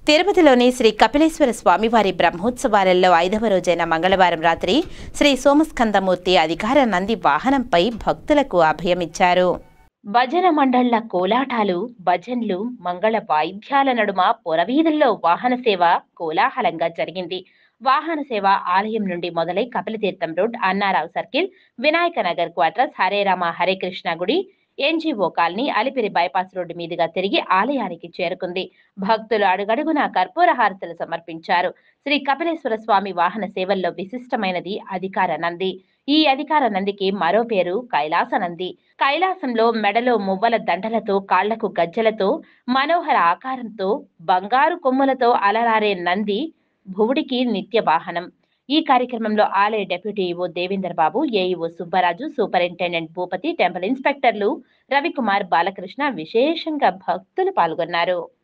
తిరుపతిలోని శ్రీ కపిలేశ్వర స్వామివారి బ్రహ్మోత్సవాలలో ఐదవ రోజైన మంగళవారం రాత్రి శ్రీ సోమస్కందమూర్తి అధికార నంది వాహనంపై భక్తులకు అభయమిచ్చారు భజన మండళ్ల కోలాటాలు భజన్లు మంగళ వాయిద్యాల నడుమ పొరవీధుల్లో వాహన సేవ కోలాహలంగా జరిగింది వాహన సేవ ఆలయం నుండి మొదలై Kapilatheertham road Annarao circle Vinayaka Nagar quarters Hare Rama Hare Krishna గుడి NGO colony Alipiri bypass road మీదుగా తిరిగి ఆలయానికి చేరుకుంది భక్తులు అడుగడుగున కర్పూర హారతులు సమర్పించారు శ్రీ కపిలేశ్వర స్వామి వాహన సేవల్లో విశిష్టమైనది అధికార నంది ఈ అధికార నందికి మరో పేరు కైలాస నంది కైలాసంలో మెడలో మువ్వల దండలతో కాళ్లకు గజ్జలతో మనోహర ఆకారంతో బంగారు కొమ్ములతో అలరారే నంది భువుడికి నిత్య వాహనం ఈ కార్యక్రమంలో ఆలయ deputy EO Devender Babu AEO Subbaraju superintendent Bhupathi temple ఇన్స్పెక్టర్లు రవికుమార్ బాలకృష్ణ విశేషంగా భక్తులు పాల్గొన్నారు